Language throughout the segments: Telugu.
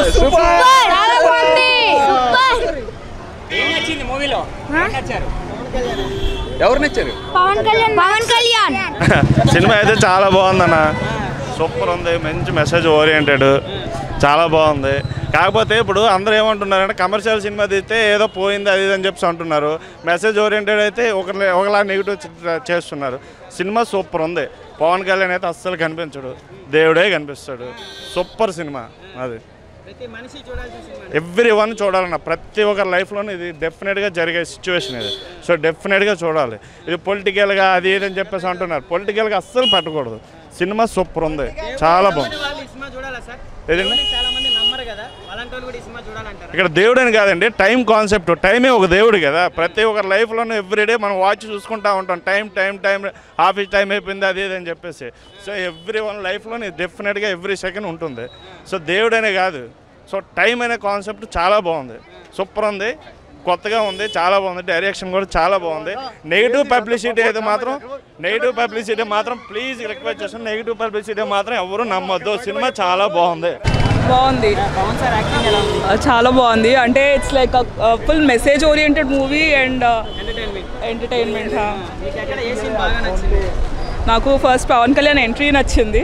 ఏం నచ్చింది మూవీలో ఏం నచ్చారు ఎవరు నచ్చారు పవన్ కళ్యాణ్ పవన్ కళ్యాణ్ సినిమా అయితే చాలా బాగుందన్న సూపర్ ఉంది మంచి మెసేజ్ ఓరియంటెడ్ చాలా బాగుంది కాకపోతే ఇప్పుడు అందరూ ఏమంటున్నారంటే కమర్షియల్ సినిమా తీస్తే ఏదో పోయింది అది ఇది అని చెప్పి అంటున్నారు మెసేజ్ ఓరియంటెడ్ అయితే ఒక ఒకలా నెగిటివ్ చేస్తున్నారు సినిమా సూపర్ ఉంది పవన్ కళ్యాణ్ అయితే అస్సలు కనిపించడు దేవుడే కనిపిస్తాడు సూపర్ సినిమా అది ప్రతి మనిషి చూడాల్సిన సినిమా ఎవ్రీ వన్ చూడాలన్న ప్రతి ఒక్కరి లైఫ్లోనే ఇది డెఫినెట్గా జరిగే సిచ్యువేషన్ ఇది సో డెఫినెట్గా చూడాలి ఇది పొలిటికల్గా అది ఇది అని చెప్పేసి అంటున్నారు పొలిటికల్గా అస్సలు పెట్టకూడదు సినిమా సూపర్ ఉంది చాలా బాగుంది వాళ్ళు ఈ సినిమా చూడాలా సార్ ఏదండి చాలా మంది నమ్మరు కదా అలాంటి వాళ్ళు కూడా ఈ సినిమా చూడాలంటారు ఇక్కడ దేవుడు అని కాదండి టైం కాన్సెప్ట్ టైమే ఒక దేవుడు కదా ప్రతి ఒక్కరి లైఫ్లోనూ ఎవ్రీడే మనం వాచ్ చూసుకుంటా ఉంటాం time time time office time అయిపోయింది అది ఇది అని చెప్పేసి సో ఎవ్రీ వన్ లైఫ్లోని డెఫినెట్గా ఎవ్రీ సెకండ్ ఉంటుంది సో దేవుడనే కాదు సో టైం అనే కాన్సెప్ట్ చాలా బాగుంది సూపర్ ఉంది కొత్తగా ఉంది చాలా బాగుంది డైరెక్షన్ కూడా చాలా బాగుంది నెగిటివ్ పబ్లిసిటీ అయితే మాత్రం నెగిటివ్ పబ్లిసిటీ మాత్రం ప్లీజ్ రిక్వెస్ట్ చేస్తాను నెగిటివ్ పబ్లిసిటీ మాత్రం ఎవరు నమ్మొద్దు సినిమా చాలా బాగుంది బాగుంది పవన్ సార్ యాక్టింగ్ ఎలా ఉంది Uh, చాలా బాగుంది అంటే it's like full message oriented movie and entertainment entertainment మీకు ఎక్కడ ఏ సీన్ బాగా నచ్చింది నాకు ఫస్ట్ పవన్ కళ్యాణ్ ఎంట్రీ నచ్చింది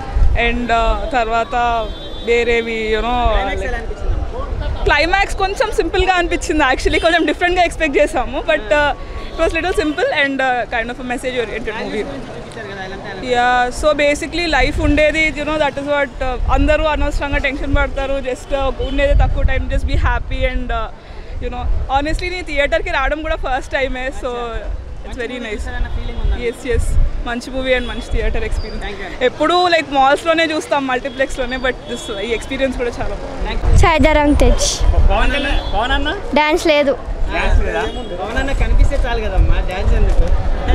అండ్ తర్వాత వేరేవి యూనో క్లైమాక్స్ ఎలా అనిపించింది క్లైమాక్స్ కొంచెం సింపుల్గా అనిపించింది యాక్చువల్లీ కొంచెం డిఫరెంట్గా ఎక్స్పెక్ట్ చేసాము but it was little simple and kind of message oriented movie చూపించారు కదా ఎలా అంటే యా సో బేసిక్లీ లైఫ్ ఉండేది యూనో దట్ ఇస్ వాట్ అందరూ అనవసరంగా టెన్షన్ పడతారు జస్ట్ ఉండేది తక్కువ time just be happy and you know honestly నీ థియేటర్కి రావడం కూడా ఫస్ట్ టైమే so it's very nice feeling ఉందా ఎస్ ఎస్ మంచి మూవీ అండ్ మంచి థియేటర్ ఎక్స్పీరియన్స్ ఎప్పుడూ లైక్ మాల్స్లోనే చూస్తాం మల్టీప్లెక్స్లోనే బట్ దిస్ ఈ ఎక్స్పీరియన్స్ కూడా చాలా బాగుంది సాయిధరం తేజ్ పవన్ కళ్యాణ్ పవన్ అన్న డాన్స్ లేదు డాన్స్ లేదా పవన్ అన్న కనిపిస్తే చాలు కదమ్మా డాన్స్ ఎందుకు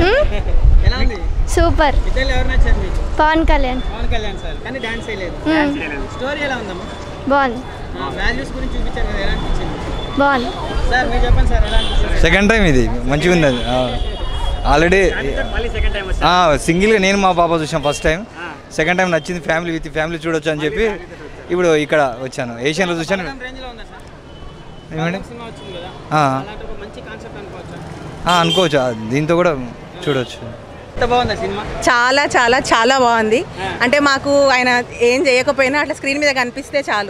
ఎలా ఉంది సూపర్ ఇద్దరు ఎవరు నచ్చారు మీకు పవన్ కళ్యాణ్ పవన్ కళ్యాణ్ సార్ కానీ డాన్స్ చేయలేదు స్టోరీ ఎలా ఉందమ్మా బాగుంది వాల్యూస్ గురించి చూపించారు కదా ఎలా అనిపించింది బాగుంది సార్ మీరు చెప్పండి సార్ ఎలా అనిపించింది సెకండ్ టైం ఇది మంచిగా ఉంది అది ఆల్రెడీ మళ్ళీ సెకండ్ టైం సింగిల్గా నేను మా పాప చూసాం ఫస్ట్ టైం సెకండ్ టైం నచ్చింది ఫ్యామిలీ విత్ ఫ్యామిలీ చూడొచ్చు అని చెప్పి ఇప్పుడు ఇక్కడ వచ్చాను ఏషియన్లో చూశాను రేంజ్ లో ఉందా సార్ ఏమండి సినిమా వచ్చింది కదా ఆ, అలాంటి ఒక మంచి కాన్సెప్ట్ అనుకోవచ్చు ఆ, అనుకోవచ్చు ఆ, దీంతో కూడా చూడొచ్చు ఎంత బాగుందా సినిమా చాలా చాలా చాలా బాగుంది అంటే మాకు ఆయన ఏం చేయకపోయినా అట్లా స్క్రీన్ మీద కనిపిస్తే చాలు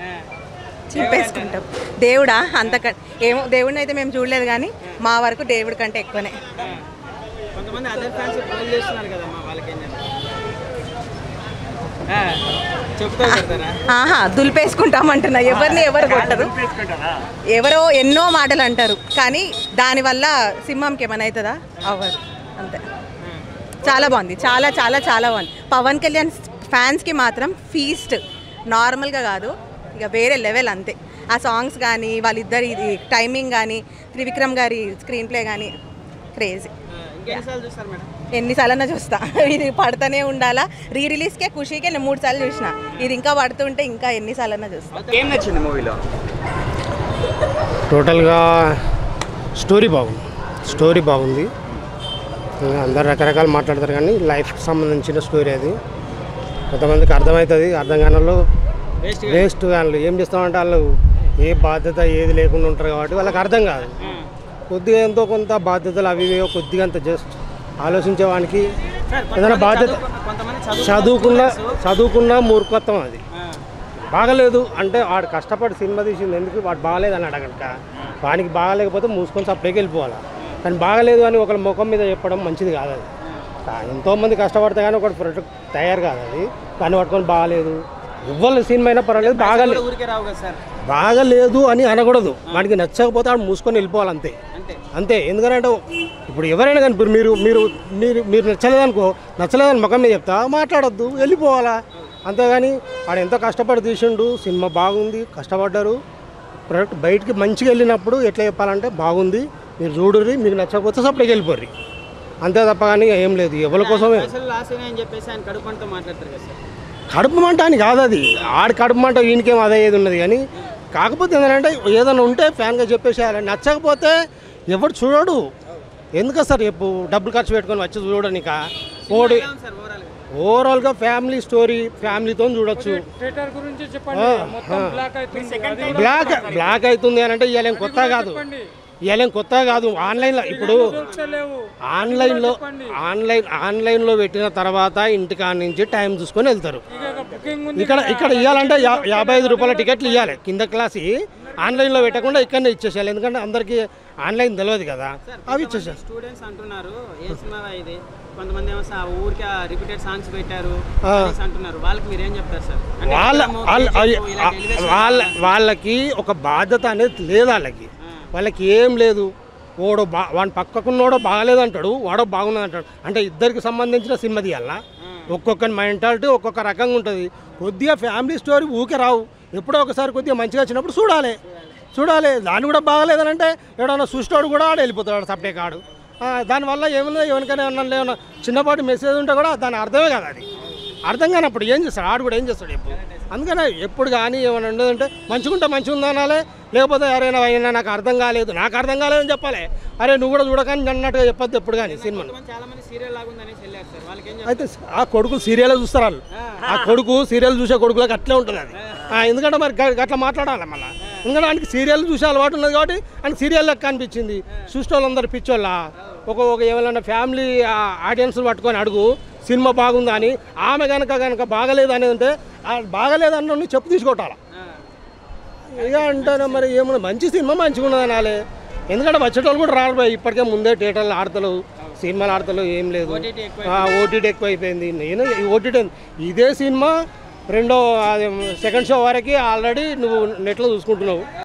చింపేసుకుంటాం దేవుడా అంతక ఏమో దేవుడిని అయితే మేము చూడలేదు కానీ మా వరకు దేవుడి కంటే ఎక్కువనే కొంతమంది అదర్ ఫ్యాన్స్ ట్రోల్ చేస్తున్నారు కదమ్మా వాళ్ళకి ఏం చెప్తారు ఆ, చెప్తా పెడతారా ఆహా దులిపేసుకుంటాం అంటున్నా ఎవరిని ఎవరు కొట్టరు ఎవరో ఎన్నో మాటలు అంటారు కానీ దానివల్ల సింహంకి ఏమైనా అవుతుందా అవ్వదు అంతే చాలా బాగుంది చాలా చాలా చాలా బాగుంది పవన్ కళ్యాణ్ ఫ్యాన్స్కి మాత్రం ఫీస్ట్ నార్మల్గా కాదు ఇక వేరే లెవెల్ అంతే ఆ సాంగ్స్ కానీ వాళ్ళిద్దరి ఇది టైమింగ్ కానీ త్రివిక్రమ్ గారి స్క్రీన్ ప్లే కానీ క్రేజీ ఇంకెన్నిసార్లు చూస్తారు మేడం ఎన్నిసార్లన్నా చూస్తా ఇది పడుతూనే ఉండాలా రీ రిలీజ్కే ఖుషీకే నేను మూడు సార్లు చూసిన ఇది ఇంకా పడుతుంటే ఇంకా ఎన్నిసార్లన్నా చూస్తా ఏం నచ్చింది మూవీలో టోటల్గా స్టోరీ బాగుంది స్టోరీ బాగుంది ఇంకా అందరు రకరకాలు మాట్లాడతారు కానీ లైఫ్కి సంబంధించిన స్టోరీ అది కొంతమందికి అర్థమవుతుంది అర్థం కాని వాళ్ళు వేస్ట్ వేస్ట్ వాళ్ళు ఏం చేస్తామంటే వాళ్ళు ఏ బాధ్యత ఏది లేకుండా ఉంటారు కాబట్టి వాళ్ళకి అర్థం కాదు కొద్దిగా ఎంతో కొంత బాధ్యతలు అవి ఇవి కొద్దిగా అంత జస్ట్ ఆలోచించేవానికి ఏదైనా బాధ్యత కొంతమంది చదువు చదువుకున్న చదువుకున్న మూర్ఖత్వం అది బాగలేదు అంటే వాడు కష్టపడి సినిమా తీసింది ఎందుకు వాడు బాగలేదు అని అడగక వానికి బాగలేకపోతే మూసుకొని సపరేట్కి వెళ్ళిపోవాలి కానీ బాగలేదు అని ఒకళ్ళ ముఖం మీద చెప్పడం మంచిది కాదు అది కా- ఎంతోమంది కష్టపడితే కానీ ఒకటి ప్రొడక్ట్ తయారు కాదు అది దాన్ని పట్టుకొని బాగలేదు ఇవ్వాలి సినిమా అయినా పర్వాలేదు బాగలేదు ఊరికే రావు కదా సార్ బాగలేదు అని అనకూడదు వాడికి నచ్చకపోతే వాడు మూసుకొని వెళ్ళిపోవాలి అంతే అంతే అంతే ఎందుకంటే ఇప్పుడు ఎవరైనా కానీ ఇప్పుడు మీరు మీరు మీరు మీరు నచ్చలేదనుకో నచ్చలేదని ముఖం మీద చెప్తా మాట్లాడొద్దు వెళ్ళిపోవాలా అంతేగాని వాడు ఎంతో కష్టపడి తీసిండు సినిమా బాగుంది కష్టపడ్డారు ప్రొడక్ట్ బయటికి మంచిగా వెళ్ళినప్పుడు ఎట్లా చెప్పాలంటే బాగుంది మీరు చూడుర్రి మీకు నచ్చకపోతే సపరేట్కి వెళ్ళిపోర్రి అంతే తప్ప కానీ ఏం లేదు ఎవరి కోసమే అసలు లాస్ అయినాయని చెప్పేసి ఆయన కడుపు అంతా మాట్లాడతారు కదా సార్ కడుపు మంట అని కాదు అది ఆడి కడుపు మంట ఈయనకేం అదే ఏది ఉన్నది కానీ కాకపోతే ఏంటంటే ఏదైనా ఉంటే ఫ్యాన్గా చెప్పేసేయాలి నచ్చకపోతే ఎవడు చూడడు ఎందుకు సార్ చెప్పు డబ్బులు ఖర్చు పెట్టుకొని వచ్చి చూడనిక ఓడి సార్ ఓవరాల్ ఓవరాల్గా ఫ్యామిలీ స్టోరీ ఫ్యామిలీతో చూడొచ్చు థియేటర్ గురించి చెప్పండి ఆ, మొత్తం ఆ. బ్లాక్ అవుతుంది అది కూడా బ్లాక్ బ్లాక్ అవుతుంది అని అంటే ఇవాళ ఏం కొత్త కాదు చెప్పండి. ఇవాళ ఏం కొత్త కాదు ఆన్లైన్లో ఇప్పుడు దొరకలేవు ఆన్లైన్లో ఆన్లైన్ ఆన్లైన్లో పెట్టిన తర్వాత ఇంటికాడ నుంచి టైం చూసుకొని వెళ్తారు ఇక బుకింగ్ ఉంది ఇక్కడ ఇక్కడ ఇవ్వాలంటే యా- యాభై ఐదు రూపాయల టికెట్లు ఇవ్వాలి కింద క్లాస్ ఆన్లైన్లో పెట్టకుండా ఇక్కడనే ఇచ్చేసేయాలి ఎందుకంటే అందరికీ ఆన్లైన్ తెలియదు కదా అవి ఇచ్చేసేయాలి స్టూడెంట్స్ అంటున్నారు ఏ సినిమా ఇది కొంతమంది ఏమో సా- ఊరికే రిపీటెడ్ సాంగ్స్ పెట్టారు ఆ. అనేసి అంటున్నారు వాళ్ళకి మీరు ఏం చెప్తారు సార్ అంటే వాళ్ళ ఫిల్ము, వాళ్ళ కేజీఎఫ్ ఇలా వాళ్ళ- elevation వాళ్ళ కావాలా? వాళ్ళకి ఒక బాధ్యత అనేది లేదు వాళ్ళకి వాళ్ళకి ఏం లేదు ఓడో బా వాడి పక్కకున్నోడో బాగాలేదు అంటాడు వాడో బాగున్నది అంటాడు అంటే ఇద్దరికి సంబంధించిన సినిమా తీయాలా ఒక్కొక్క మెంటాలిటీ ఒక్కొక్క రకంగా ఉంటుంది కొద్దిగా ఫ్యామిలీ స్టోరీ ఊకే రావు ఎప్పుడో ఒకసారి కొద్దిగా మంచిగా వచ్చినప్పుడు చూడాలి చూడాలి దాన్ని కూడా బాగాలేదని అంటే ఎవడన్నా చూసినోడు కూడా ఆడ వెళ్ళిపోతాడు సప్డే కాడు ఆ, దానివల్ల ఏమైనా ఎవరికైనా ఏమన్నా ఏమన్నా చిన్నపాటి మెసేజ్ ఉంటే కూడా దాని అర్థమే కదా అది అర్థం కానప్పుడు ఏం చేస్తాడు ఆడు కూడా ఏం చేస్తాడు ఎప్పుడు అందుకనే ఎప్పుడు కానీ ఏమైనా ఉండదంటే మంచిగుంటే మంచిగా ఉందా అనాలే లేకపోతే ఎవరైనా అయినా నాకు అర్థం కాలేదు నాకు అర్థం కాలేదని చెప్పాలి అరే నువ్వు కూడా చూడకని అన్నట్టుగా చెప్పొద్దు ఎప్పుడు కానీ సినిమాను కొంతమంది చాలా మంది సీరియల్ లాగా ఉందని వెళ్ళారు సార్ వాళ్ళకి ఏం చెప్తారు అయితే ఆ కొడుకు సీరియల్ చూస్తారు వాళ్ళు ఆ కొడుకు సీరియల్ చూసే కొడుకులకు అట్లే ఉంటుంది అది ఆ, ఎందుకంటే మరి గ- అట్లా మాట్లాడాలి మళ్ళీ ఎందుకంటే ఆయనకి సీరియల్ చూసే అలవాటు ఉన్నది కాబట్టి ఆయనకి సీరియల్ లెక్క అనిపించింది చూసిన వాళ్ళందరూ పిచ్చోళ్ళ ఒక ఒక ఎవరైనా ఫ్యామిలీ ఆడియన్స్ పట్టుకొని అడుగు సినిమా బాగుందా అని ఆమె కనుక కనుక బాగలేదు అనేది అంటే ఆ బాగలేదు అన్న చెప్పు తీసుకొట్టాల ఇక అంటాను మరి ఏమన్నా మంచి సినిమా మంచిగా ఉన్నది అనాలి ఎందుకంటే వచ్చేటోళ్ళు కూడా రారు భయ్. ఇప్పటికే ముందే థియేటర్లు ఆడతలు సినిమాలు ఆడతలు ఏం లేదు ఓటీటీ ఎక్కువ అయిపోయింది నేను ఓటీటీ ఇదే సినిమా రెండో సెకండ్ షో వరకు ఆల్రెడీ నువ్వు నెట్లో చూసుకుంటున్నావు